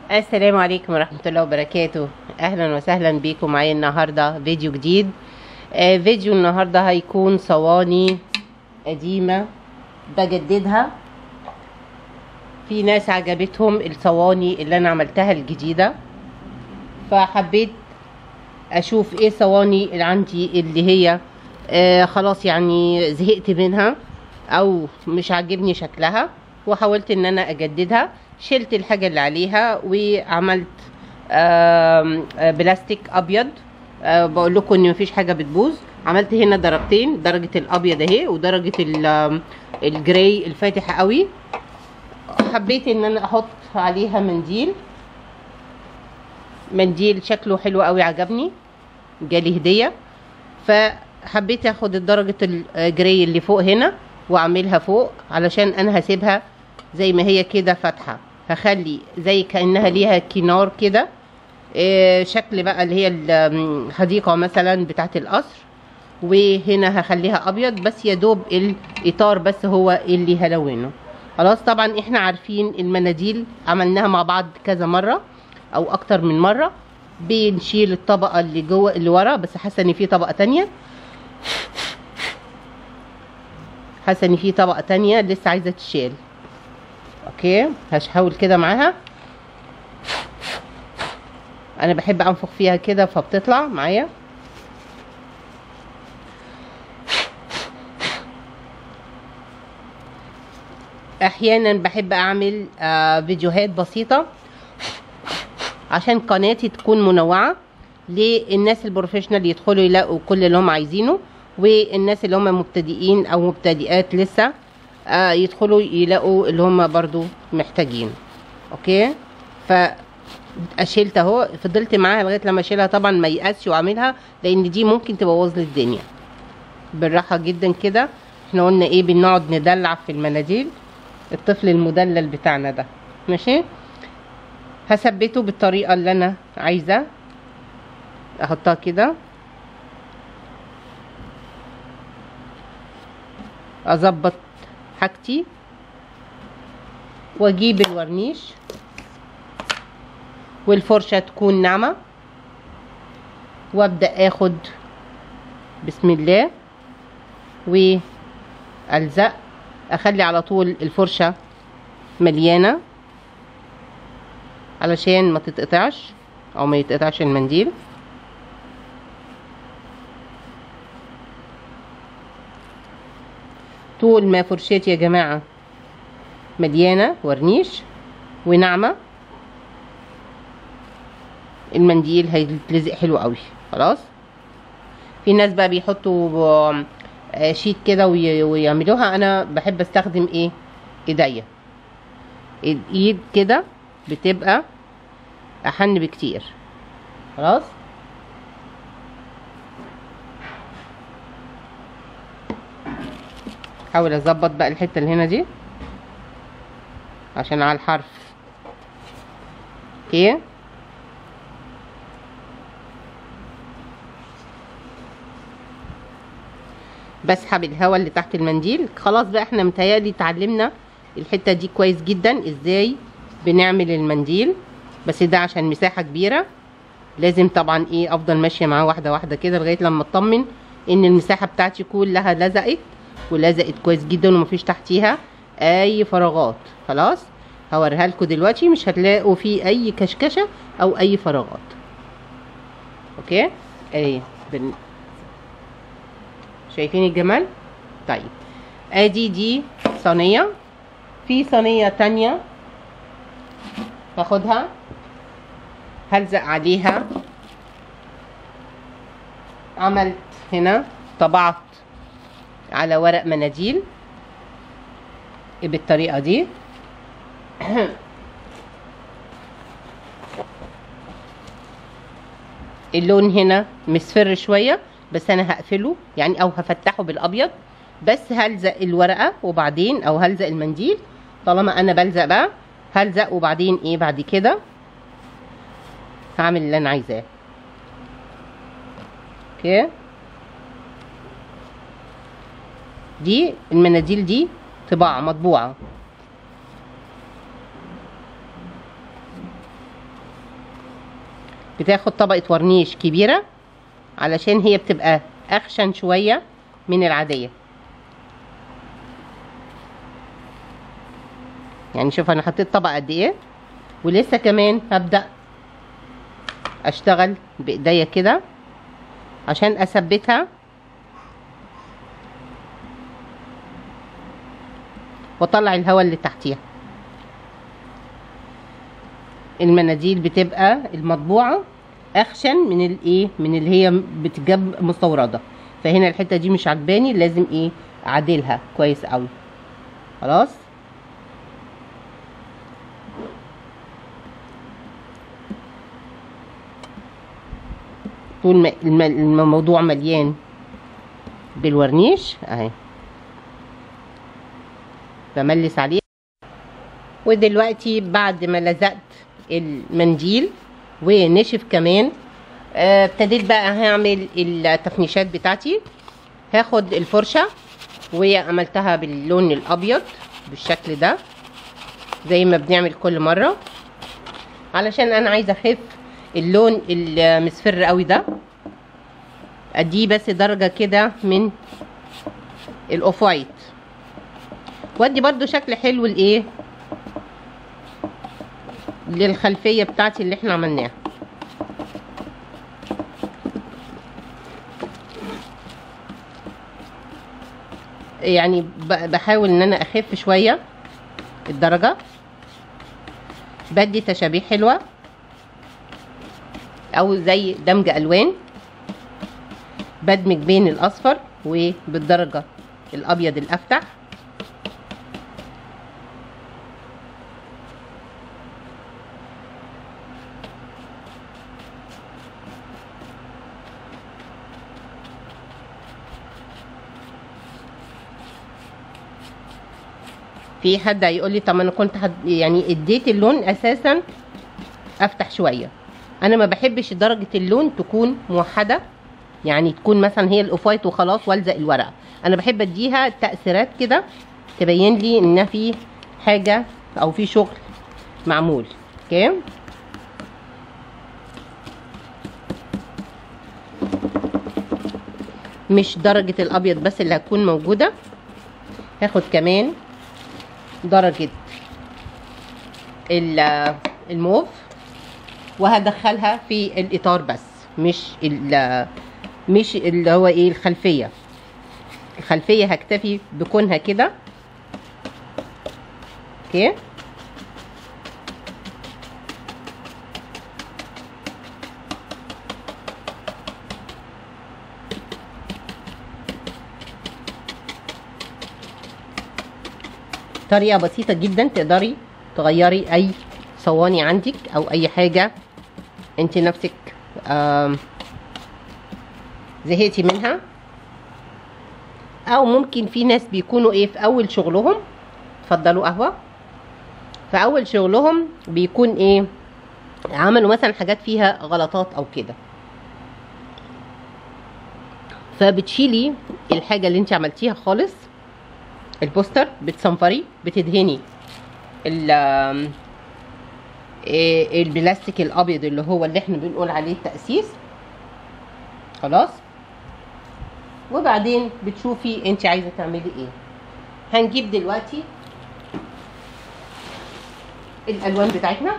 السلام عليكم ورحمة الله وبركاته أهلا وسهلا بيكم معايا النهاردة فيديو جديد آه فيديو النهاردة هيكون صواني قديمة بجددها في ناس عجبتهم الصواني اللي أنا عملتها الجديدة فحبيت أشوف إيه صواني اللي عندي اللي هي آه خلاص يعني زهقت منها أو مش عاجبني شكلها وحاولت إن أنا أجددها شلت الحاجة اللي عليها وعملت آم، آه، بلاستيك ابيض آه، بقول لكم ان مفيش حاجة بتبوظ عملت هنا درجتين درجة الابيض اهي ودرجة ال- آم، الجراي الفاتح قوي حبيت ان انا احط عليها منديل منديل شكله حلو قوي عجبني جالي هدية فحبيت اخد درجة الجراي اللي فوق هنا واعملها فوق علشان انا هسيبها زي ما هي كده فاتحة هخلي زي كأنها ليها كنار كده إيه، شكل بقى اللي هي الحديقة مثلا بتاعت القصر وهنا هخليها ابيض بس يا دوب الاطار بس هو اللي هلونه خلاص طبعا احنا عارفين المناديل عملناها مع بعض كذا مرة او اكتر من مرة بنشيل الطبقة اللي جوه اللي ورا بس حاسة ان في طبقة تانية حاسة ان في طبقة تانية لسه عايزة تشيل اوكي هحاول كده معاها انا بحب انفخ فيها كده فبتطلع معايا احيانا بحب اعمل آه فيديوهات بسيطة عشان قناتي تكون منوعة للناس البروفيشنال يدخلوا يلاقوا كل اللي هم عايزينه والناس اللي هم مبتدئين او مبتدئات لسه آه يدخلوا يلاقوا اللي هم برضو محتاجين اوكي ف اشيلت اهو فضلت معاها لغايه لما اشيلها طبعا ما يأسش واعملها لان دي ممكن تبوظ لي الدنيا بالراحه جدا كده احنا قلنا ايه بنقعد ندلع في المناديل الطفل المدلل بتاعنا ده ماشي هثبته بالطريقه اللي انا عايزه احطها كده اظبط حاجتي واجيب الورنيش والفرشة تكون ناعمة وابدأ اخد بسم الله والزق اخلي على طول الفرشة مليانة علشان ما تتقطعش او ما يتقطعش المنديل طول ما فرشتي يا جماعة مليانة ورنيش وناعمة المنديل هيتلزق حلو قوي خلاص في ناس بقى بيحطوا آه، شيت كده وي- ويعملوها انا بحب استخدم ايه ايديا الايد كده بتبقى احن بكتير خلاص حاول اظبط بقى الحته اللي هنا دي عشان على الحرف اوكي بسحب الهواء اللي تحت المنديل خلاص بقى احنا متهيألي اتعلمنا الحته دي كويس جدا ازاي بنعمل المنديل بس ده عشان مساحه كبيره لازم طبعا ايه افضل ماشيه معاه واحده واحده كده لغايه لما اطمن ان المساحه بتاعتي كلها لزقت ولزقت كويس جدا ومفيش تحتيها اي فراغات خلاص هوريها لكم دلوقتي مش هتلاقوا فيه اي كشكشه او اي فراغات اوكي ايه بن... شايفين الجمال طيب ادي دي صينيه في صينيه تانية هاخدها هلزق عليها عملت هنا طبعت على ورق مناديل بالطريقه دي اللون هنا مصفر شويه بس انا هقفله يعني او هفتحه بالابيض بس هلزق الورقه وبعدين او هلزق المنديل طالما انا بلزق بقى هلزق وبعدين ايه بعد كده هعمل اللي انا عايزاه اوكي دي المناديل دي طباعه مطبوعه بتاخد طبقة ورنيش كبيرة علشان هي بتبقى اخشن شوية من العادية يعني شوف انا حطيت طبقة قد ايه ولسه كمان هبدأ اشتغل بايديا كده عشان اثبتها واطلع الهواء اللي تحتيها المناديل بتبقى المطبوعه اخشن من الايه من اللي هي بتجاب مستورده فهنا الحته دي مش عجباني لازم ايه اعدلها كويس قوي خلاص طول ما الم- الموضوع مليان بالورنيش اهي بملس عليه ودلوقتي بعد ما لزقت المنديل ونشف كمان آه، ابتديت بقى هعمل التفنيشات بتاعتي هاخد الفرشة وعملتها باللون الابيض بالشكل ده زي ما بنعمل كل مرة علشان انا عايزة اخف اللون المصفر قوي ده اديه بس درجة كده من الاوف وايت وادي برضو شكل حلو لايه للخلفية بتاعتي اللي احنا عملناها يعني ب- بحاول ان انا اخف شوية الدرجة بدي تشابيح حلوة او زي دمج الوان بدمج بين الاصفر وبالدرجة الابيض الافتح في حد هيقول لي طب انا كنت حد يعني اديت اللون اساسا افتح شويه انا ما بحبش درجه اللون تكون موحده يعني تكون مثلا هي الاوف وايت وخلاص والزق الورقه انا بحب اديها تاثيرات كده تبين لي ان في حاجه او في شغل معمول اوكي مش درجه الابيض بس اللي هتكون موجوده هاخد كمان درجة ال- الموف وهدخلها في الإطار بس مش ال مش اللي هو ايه الخلفية الخلفية هكتفي بكونها كده اوكي طريقة بسيطة جدا تقدري تغيري اي صواني عندك او اي حاجة انت نفسك آم، زهقتي منها او ممكن في ناس بيكونوا ايه في اول شغلهم اتفضلوا قهوة في اول شغلهم بيكون ايه عملوا مثلا حاجات فيها غلطات او كده فبتشيلي الحاجة اللي انت عملتيها خالص البوستر بتصنفري بتدهني ال آم، إيه البلاستيك الابيض اللي هو اللي احنا بنقول عليه التأسيس خلاص وبعدين بتشوفي انت عايزه تعملي ايه هنجيب دلوقتي الالوان بتاعتنا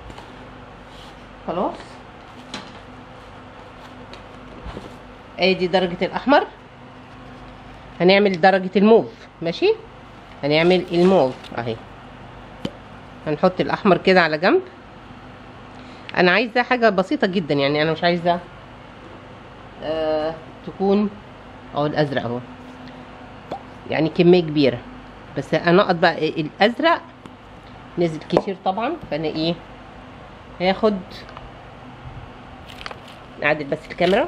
خلاص ادي درجه الاحمر هنعمل درجه الموف ماشي هنعمل الموف اهي هنحط الاحمر كده على جنب انا عايزه حاجه بسيطه جدا يعني انا مش عايزه آه تكون اهو الازرق اهو يعني كميه كبيره بس انقط بقى الازرق نزل كتير طبعا فانا ايه هاخد نعدل بس الكاميرا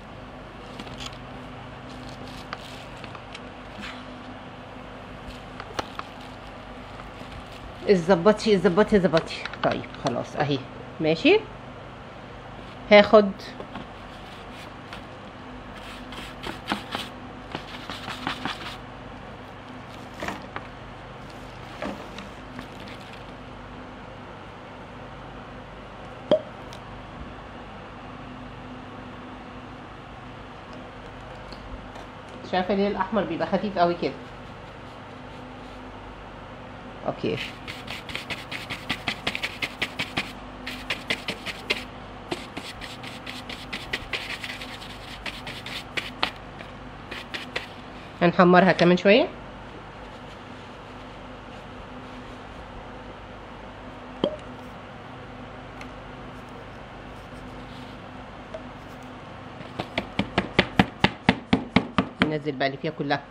ظبطي ظبطي ظبطي طيب خلاص اهي ماشي هاخد مش عارفه ليه الاحمر بيبقى خفيف قوي كده اوكي هنحمرها كمان شويه ننزل بقى اللي فيها كلها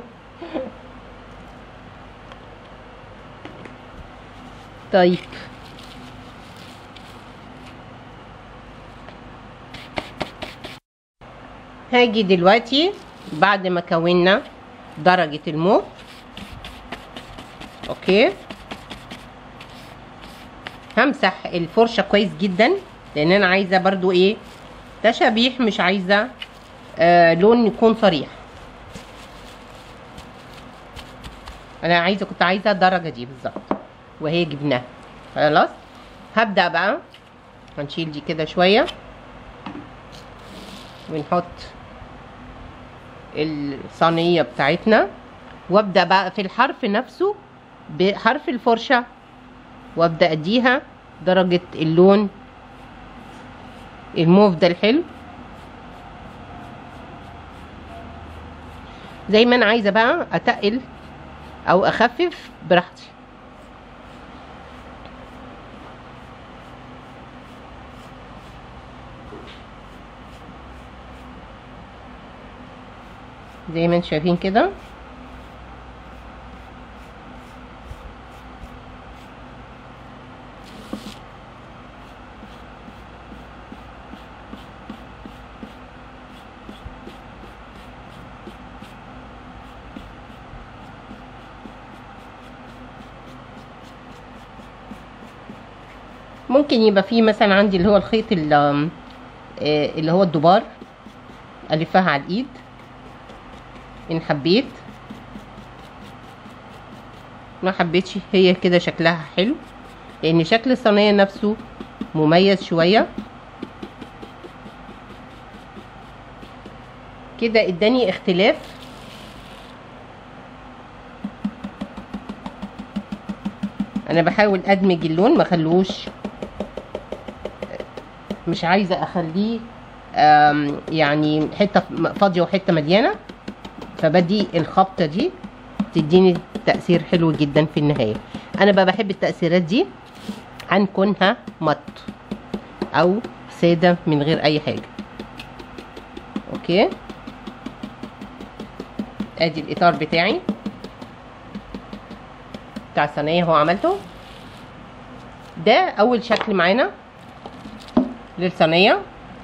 طيب هاجي دلوقتي بعد ما كونا درجة الموف اوكي همسح الفرشة كويس جدا لان انا عايزة برضو ايه تشابيح مش عايزة آه لون يكون صريح انا عايزة كنت عايزة الدرجة دي بالظبط وهي جبناها خلاص هبدأ بقى هنشيل دي كده شوية ونحط الصينية بتاعتنا وابدأ بقى في الحرف نفسه بحرف الفرشة وابدأ اديها درجة اللون الموف ده الحلو زي ما انا عايزة بقى اتقل او اخفف براحتي زي ما انتم شايفين كده ممكن يبقى فيه مثلا عندي اللي هو الخيط اللي, اللي هو الدبار الفها على الايد ان حبيت ما حبيتش هي كده شكلها حلو لان شكل الصينيه نفسه مميز شويه كده اداني اختلاف انا بحاول ادمج اللون ما خلوش مش عايزه اخليه يعني حته فاضيه وحته مليانه فبدي الخبطه دي تديني تأثير حلو جدا في النهاية انا بقى بحب التأثيرات دي عن كونها مط او سادة من غير اي حاجة اوكي ادي الاطار بتاعي بتاع الصينية هو عملته ده اول شكل معانا للصينية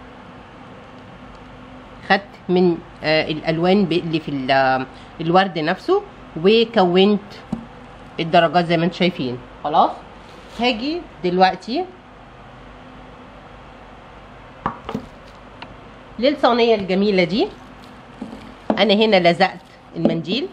خدت من آه الالوان اللي في الورد نفسه وكونت الدرجات زي ما انتم شايفين خلاص هاجي دلوقتي للصينيه الجميله دي انا هنا لزقت المنديل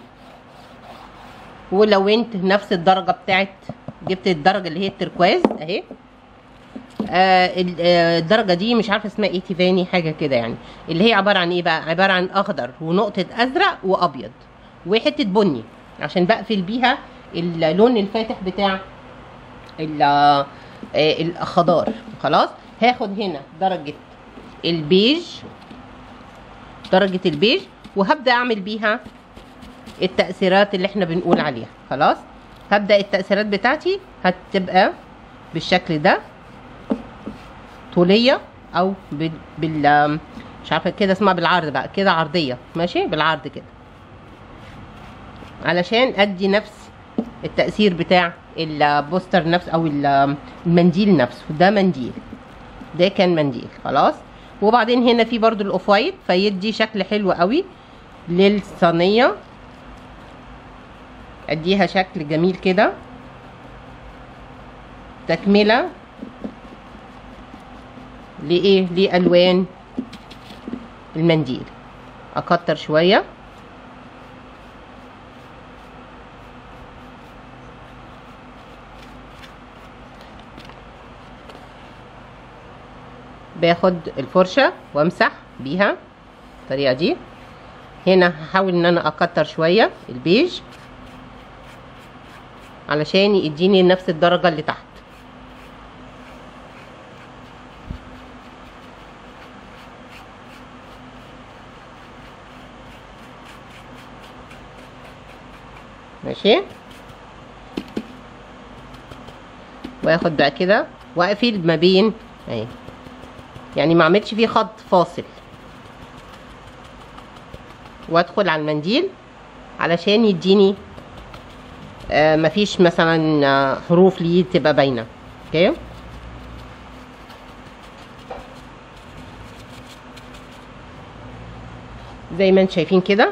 ولونت نفس الدرجه بتاعت جبت الدرجه اللي هي التركواز اهي آه الدرجة دي مش عارفة اسمها ايه تيفاني حاجة كده يعني اللي هي عبارة عن ايه بقى عبارة عن اخضر ونقطة ازرق وابيض وحتة بني عشان بقفل بيها اللون الفاتح بتاع آه الخضار خلاص هاخد هنا درجة البيج درجة البيج وهبدأ اعمل بيها التأثيرات اللي احنا بنقول عليها خلاص هبدأ التأثيرات بتاعتي هتبقى بالشكل ده طوليه او بال, بال... مش عارفه كده اسمها بالعرض بقى كده عرضيه ماشي بالعرض كده علشان ادي نفس التاثير بتاع البوستر نفسه او المنديل نفسه ده منديل ده كان منديل خلاص وبعدين هنا في برضو الاوف وايت فيدي شكل حلو قوي للصينيه اديها شكل جميل كده تكمله لايه لالوان المنديل اكتر شويه باخد الفرشه وامسح بيها الطريقه دي هنا هحاول ان انا اكتر شويه البيج علشان يديني نفس الدرجه اللي تحت ماشي واخد بقى كده واقفل ما بين اهي يعني ما اعملش فيه خط فاصل وادخل على المنديل علشان يديني آه مفيش مثلا آه حروف ليه تبقى باينه اوكي زي ما انتم شايفين كده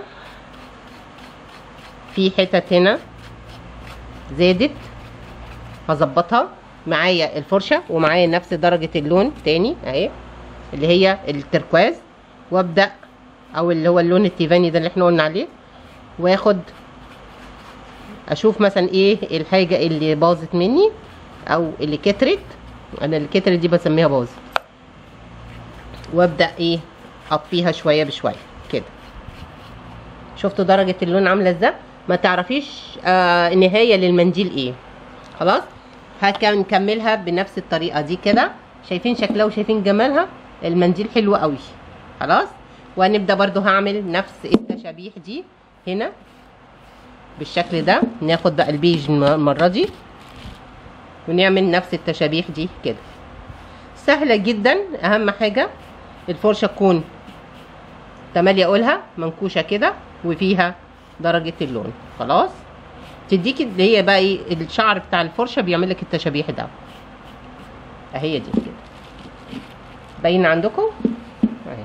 في حتت هنا زادت هظبطها معايا الفرشه ومعايا نفس درجه اللون تاني اهي اللي هي التركواز وابدا او اللي هو اللون التيفاني ده اللي احنا قلنا عليه واخد اشوف مثلا ايه الحاجه اللي باظت مني او اللي كترت انا اللي كترت دي بسميها باظ وابدا ايه اطفيها شويه بشويه كده شفتوا درجه اللون عامله ازاي ما تعرفيش آه نهايه للمنديل ايه خلاص هنكملها بنفس الطريقه دي كده شايفين شكلها وشايفين جمالها المنديل حلو قوي خلاص وهنبدا برضو هعمل نفس التشابيح دي هنا بالشكل ده ناخد بقى البيج المره دي ونعمل نفس التشابيح دي كده سهله جدا اهم حاجه الفرشه تكون تمالي اقولها منكوشه كده وفيها درجه اللون خلاص تديكي اللي هي بقى ايه الشعر بتاع الفرشه بيعمل لك التشابيح ده اهي دي كده باين عندكم اهي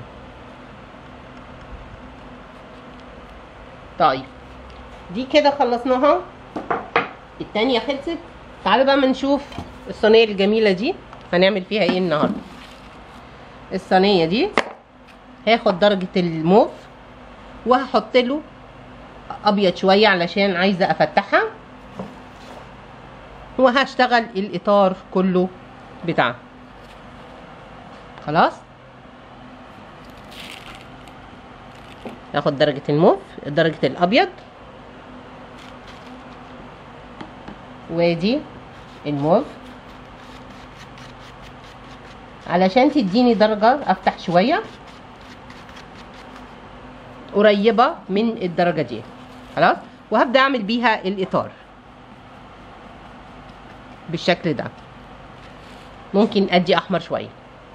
طيب دي كده خلصناها التانية خلصت تعالوا بقى ما نشوف الصينية الجميلة دي هنعمل فيها ايه النهاردة الصينية دي هاخد درجة الموف وهحط له ابيض شوية علشان عايزة افتحها وهشتغل الاطار كله بتاعها خلاص هاخد درجة الموف درجة الابيض وادي الموف علشان تديني درجة افتح شوية قريبة من الدرجة دي خلاص وهبدأ اعمل بيها الاطار بالشكل ده ممكن ادي احمر شوية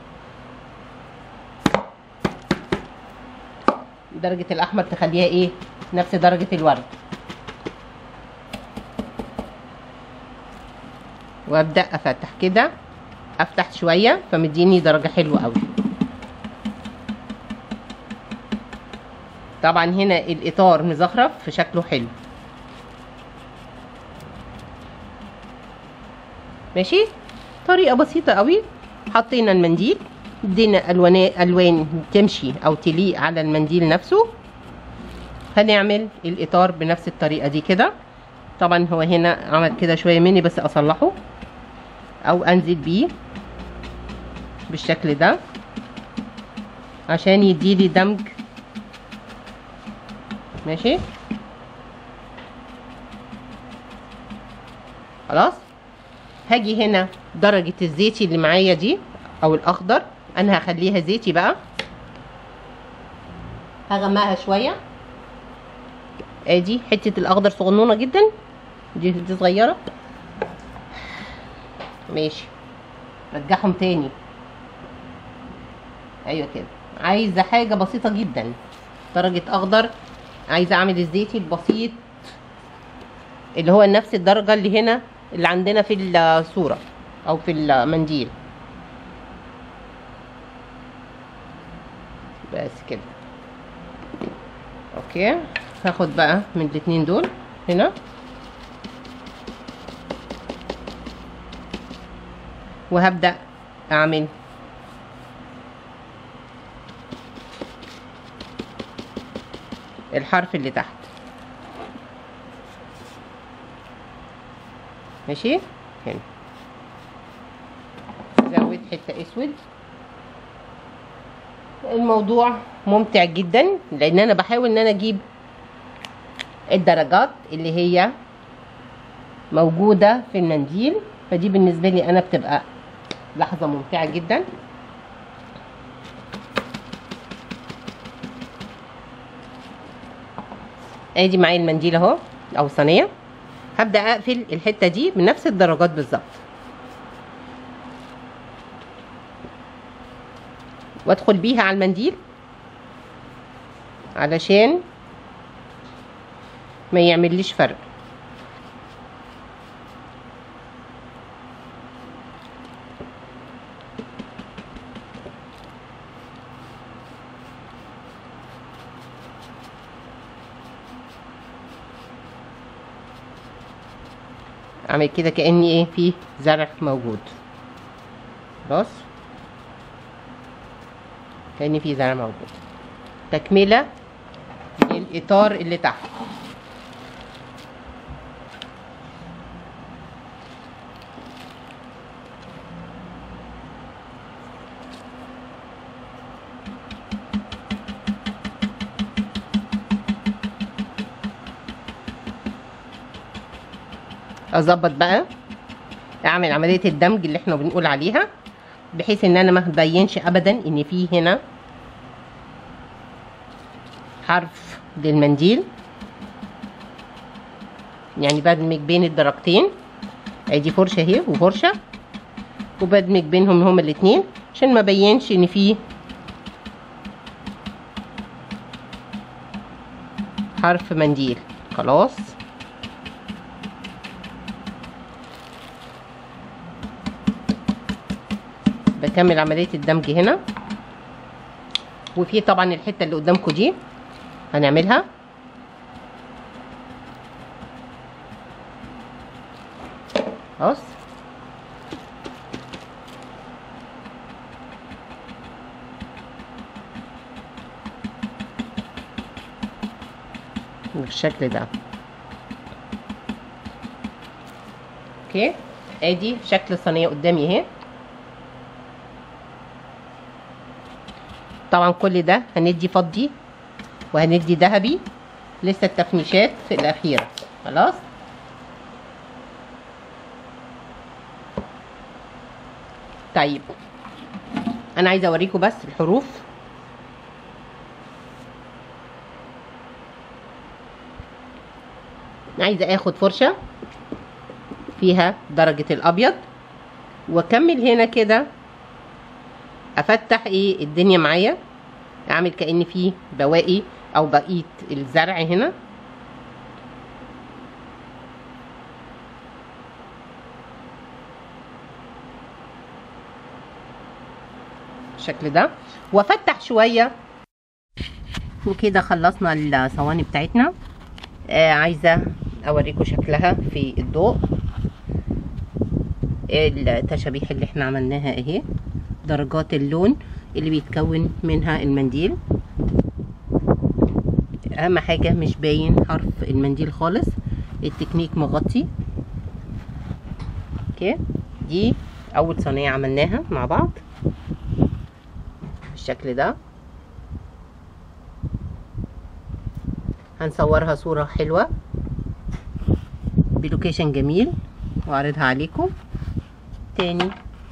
درجة الاحمر تخليها ايه نفس درجة الورد وابدا افتح كده افتح شويه فمديني درجه حلوه قوي طبعا هنا الاطار مزخرف في شكله حلو ماشي طريقه بسيطه قوي حطينا المنديل ادينا الوان الوان تمشي او تليق على المنديل نفسه هنعمل الاطار بنفس الطريقه دي كده طبعا هو هنا عمل كده شويه مني بس اصلحه او انزل بيه بالشكل ده عشان يديلي دمج ماشي خلاص هاجي هنا درجة الزيتي اللي معايا دي او الاخضر انا هخليها زيتي بقى هغمقها شوية ادي حتة الاخضر صغنونة جدا دي دي صغيرة ماشي رجعهم تاني ايوه كده عايزه حاجه بسيطه جدا درجه اخضر عايزه اعمل الزيتي البسيط اللي هو نفس الدرجه اللي هنا اللي عندنا في الصوره او في المنديل بس كده اوكي هاخد بقى من الاتنين دول هنا وهبدأ أعمل الحرف اللي تحت ماشي هنا زود حتة اسود الموضوع ممتع جدا لان انا بحاول ان انا اجيب الدرجات اللي هي موجودة في المنديل فدي بالنسبة لي انا بتبقى لحظة ممتعة جدا ادي معايا المنديل اهو او صينية هبدأ اقفل الحتة دي بنفس الدرجات بالظبط وادخل بيها على المنديل علشان ما يعمليش فرق اعمل كده كاني ايه في زرع موجود خلاص كأن في زرع موجود تكملة للإطار اللي تحت اظبط بقى اعمل عملية الدمج اللي احنا بنقول عليها بحيث ان انا ما ابينش ابدا ان في هنا حرف للمنديل يعني بدمج بين الدرجتين ادي فرشه اهي وفرشه وبدمج بينهم هما الاتنين عشان ما بينش ان في حرف منديل خلاص بكمل عملية الدمج هنا وفي طبعا الحتة اللي قدامكم دي هنعملها خلاص بالشكل ده اوكي ادي شكل الصينيه قدامي اهي طبعا كل ده هندي فضي وهندي ذهبي لسه التفنيشات في الاخيره خلاص طيب انا عايزه اوريكم بس الحروف عايزه اخد فرشه فيها درجه الابيض واكمل هنا كده افتح ايه الدنيا معايا اعمل كأن في بواقي او بقية الزرع هنا بالشكل ده وافتح شوية وكده خلصنا الصواني بتاعتنا آه عايزة اوريكم شكلها في الضوء التشابيح اللي احنا عملناها اهي درجات اللون اللي بيتكون منها المنديل اهم حاجة مش باين حرف المنديل خالص التكنيك مغطي اوكي دي اول صينية عملناها مع بعض بالشكل ده هنصورها صورة حلوة بلوكيشن جميل واعرضها عليكم تاني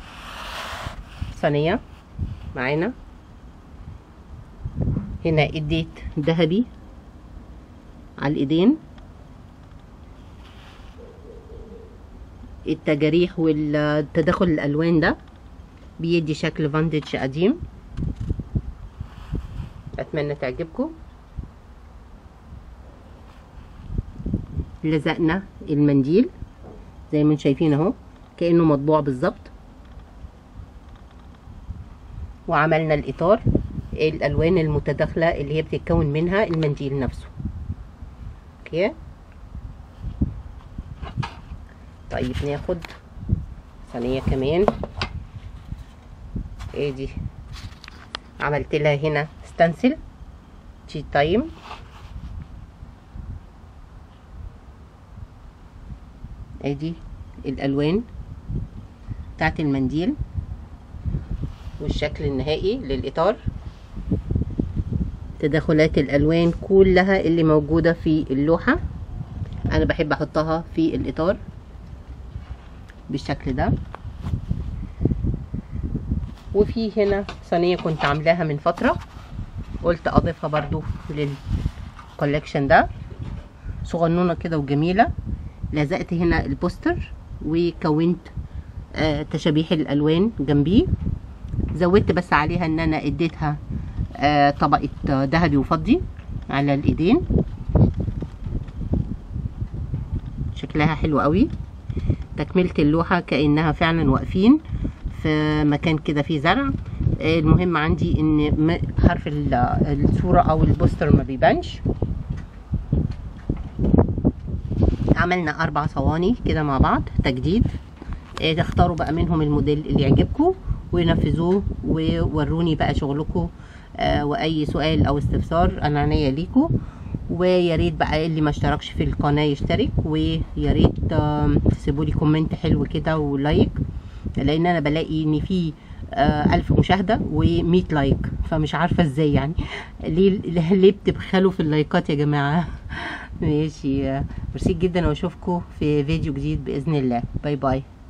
صينية معانا هنا اديت ذهبي على الايدين التجاريح والتداخل الالوان ده بيدي شكل فاندج قديم اتمنى تعجبكم لزقنا المنديل زي ما انتم شايفين اهو كانه مطبوع بالظبط وعملنا الاطار الالوان المتداخله اللي هي بتتكون منها المنديل نفسه اوكي طيب ناخد صينيه كمان ادي عملت لها هنا ستانسل تي تايم ادي الالوان بتاعت المنديل والشكل النهائي للاطار تداخلات الالوان كلها اللي موجودة في اللوحة انا بحب احطها في الاطار بالشكل ده وفي هنا صينية كنت عاملاها من فترة قلت اضيفها برضو للكولكشن ده صغنونة كده وجميلة لزقت هنا البوستر وكونت آه تشابيح الالوان جنبيه زودت بس عليها ان انا اديتها آه طبقة آه، ذهبي وفضي على الايدين شكلها حلو قوي تكملة اللوحة كأنها فعلا واقفين في مكان كده فيه زرع آه، المهم عندي ان م- حرف ال- الصورة او البوستر ما بيبانش عملنا اربع صواني كده مع بعض تجديد آه، تختاروا بقى منهم الموديل اللي يعجبكم ونفذوه ووروني بقى شغلكم آه، واي سؤال او استفسار انا عينيا ليكم ويا ريت بقى اللي ما اشتركش في القناه يشترك ويا ريت آم، تسيبوا لي كومنت حلو كده ولايك لان انا بلاقي ان في آه، ألف مشاهدة و100 لايك فمش عارفة ازاي يعني ليه ليه بتبخلوا في اللايكات يا جماعة ماشي آه، ميرسي جدا واشوفكم في فيديو جديد بإذن الله باي باي